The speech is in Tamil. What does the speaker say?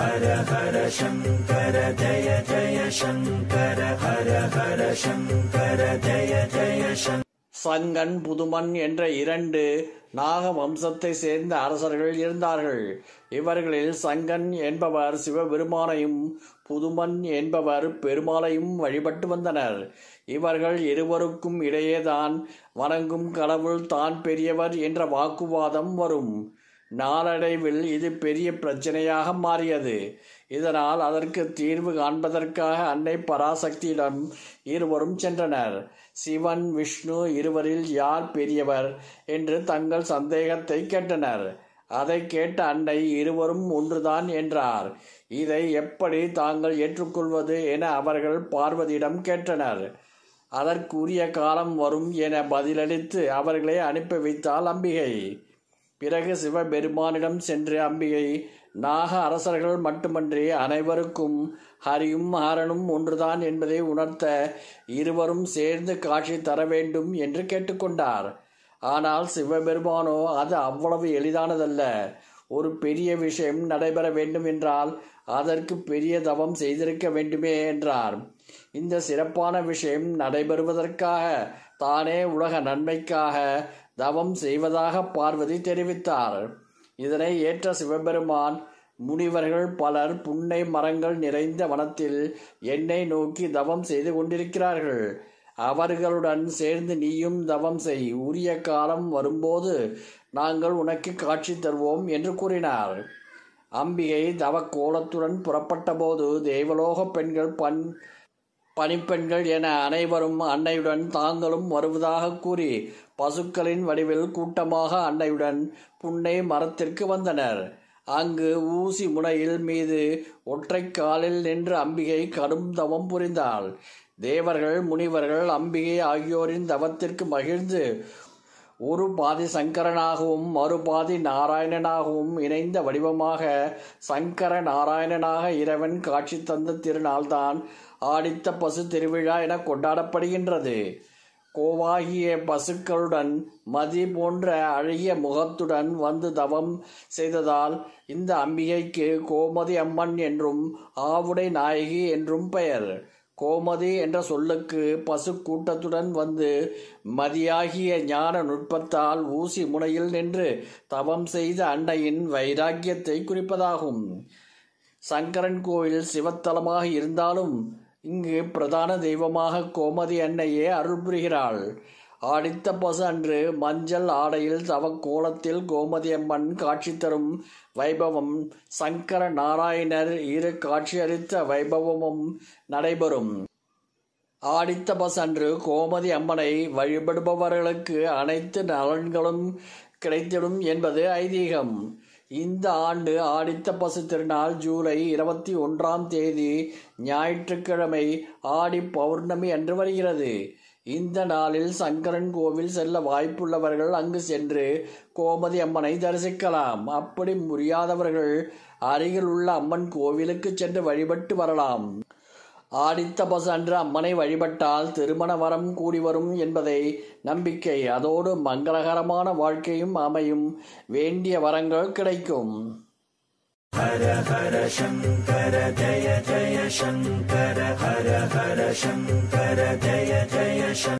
ஹர ஹர சங்கர ஜய ஜய சங்கர ஹர ஹர சங்கர ஜய ஜய சங்கர சங்கன் புதுமன் என்ற இரண்டு நாக வம்சத்தை சேர்ந்த அரசர்கள் இருந்தார்கள் இவர்களில் சங்கன் என்பவர் சிவபெருமானையும் புதுமன் என்பவர் பெருமாளையும் வழிபட்டு வந்தனர் இவர்கள் இருவருக்கும் இடையேதான் வணங்கும் கடவுள் தான் பெரியவர் என்ற வாக்குவாதம் வரும் நாளடைவில் இது பெரிய பிரச்சனையாக மாறியது இதனால் அதற்கு தீர்வு காண்பதற்காக அன்னை பராசக்தியிடம் இருவரும் சென்றனர் சிவன் விஷ்ணு இருவரில் யார் பெரியவர் என்று தங்கள் சந்தேகத்தை கேட்டனர் அதை கேட்ட அன்னை இருவரும் ஒன்றுதான் என்றார் இதை எப்படி தாங்கள் ஏற்றுக்கொள்வது என அவர்கள் பார்வதியிடம் கேட்டனர் அதற்குரிய காலம் வரும் என பதிலளித்து அவர்களை அனுப்பி வைத்தாள் அம்பிகை பிறகு சிவபெருமானிடம் சென்று அம்பிகை நாக அரசர்கள் மட்டுமன்றி அனைவருக்கும் ஹரியும் ஹரனும் ஒன்றுதான் என்பதை உணர்த்த இருவரும் சேர்ந்து காட்சி தர வேண்டும் என்று கேட்டுக்கொண்டார் ஆனால் சிவபெருமானோ அது அவ்வளவு எளிதானதல்ல ஒரு பெரிய விஷயம் நடைபெற வேண்டும் என்றால் அதற்கு பெரிய தவம் செய்திருக்க வேண்டுமே என்றார் இந்த சிறப்பான விஷயம் நடைபெறுவதற்காக தானே உலக நன்மைக்காக தவம் செய்வதாக பார்வதி தெரிவித்தார் இதனை ஏற்ற சிவபெருமான் முனிவர்கள் பலர் புன்னை மரங்கள் நிறைந்த வனத்தில் என்னை நோக்கி தவம் செய்து கொண்டிருக்கிறார்கள் அவர்களுடன் சேர்ந்து நீயும் தவம் செய் உரிய காலம் வரும்போது நாங்கள் உனக்கு காட்சி தருவோம் என்று கூறினார் அம்பிகை தவ கோலத்துடன் புறப்பட்டபோது தேவலோக பெண்கள் பண் பணிப்பெண்கள் என அனைவரும் அன்னையுடன் தாங்களும் வருவதாக கூறி பசுக்களின் வடிவில் கூட்டமாக அன்னையுடன் புன்னை மரத்திற்கு வந்தனர் அங்கு ஊசி முனையில் மீது ஒற்றை காலில் நின்று அம்பிகை கடும் தவம் புரிந்தாள் தேவர்கள் முனிவர்கள் அம்பிகை ஆகியோரின் தவத்திற்கு மகிழ்ந்து ஒரு பாதி சங்கரனாகவும் மறுபாதி நாராயணனாகவும் இணைந்த வடிவமாக சங்கர நாராயணனாக இறைவன் காட்சி தந்த திருநாள்தான் ஆடித்த பசு திருவிழா என கொண்டாடப்படுகின்றது கோவாகிய பசுக்களுடன் மதி போன்ற அழகிய முகத்துடன் வந்து தவம் செய்ததால் இந்த அம்பிகைக்கு கோமதி அம்மன் என்றும் ஆவுடை நாயகி என்றும் பெயர் கோமதி என்ற சொல்லுக்கு பசு கூட்டத்துடன் வந்து மதியாகிய ஞான நுட்பத்தால் ஊசி முனையில் நின்று தவம் செய்த அன்னையின் வைராக்கியத்தை குறிப்பதாகும் சங்கரன் கோயில் சிவத்தலமாக இருந்தாலும் இங்கு பிரதான தெய்வமாக கோமதி அன்னையே அருள் புரிகிறாள் ஆடித்த பசு அன்று மஞ்சள் ஆடையில் தவ கோலத்தில் கோமதி அம்மன் காட்சி தரும் வைபவம் சங்கர நாராயணர் இரு காட்சியளித்த வைபவமும் நடைபெறும் ஆடித்த பஸ் அன்று கோமதி அம்மனை வழிபடுபவர்களுக்கு அனைத்து நலன்களும் கிடைத்திடும் என்பது ஐதீகம் இந்த ஆண்டு ஆடித்த பசு திருநாள் ஜூலை இருபத்தி ஒன்றாம் தேதி ஞாயிற்றுக்கிழமை ஆடி பௌர்ணமி அன்று வருகிறது இந்த நாளில் சங்கரன் கோவில் செல்ல வாய்ப்புள்ளவர்கள் அங்கு சென்று கோமதி அம்மனை தரிசிக்கலாம் அப்படி முடியாதவர்கள் அருகில் உள்ள அம்மன் கோவிலுக்கு சென்று வழிபட்டு வரலாம் ஆடித்த பசு அன்று அம்மனை வழிபட்டால் திருமண வரம் கூடி வரும் என்பதை நம்பிக்கை அதோடு மங்களகரமான வாழ்க்கையும் அமையும் வேண்டிய வரங்கள் கிடைக்கும் ஹர ஹர சங்கர ஜய ஜய சங்கர ஹர ஹர சங்கர ஜய ஜய சங்கர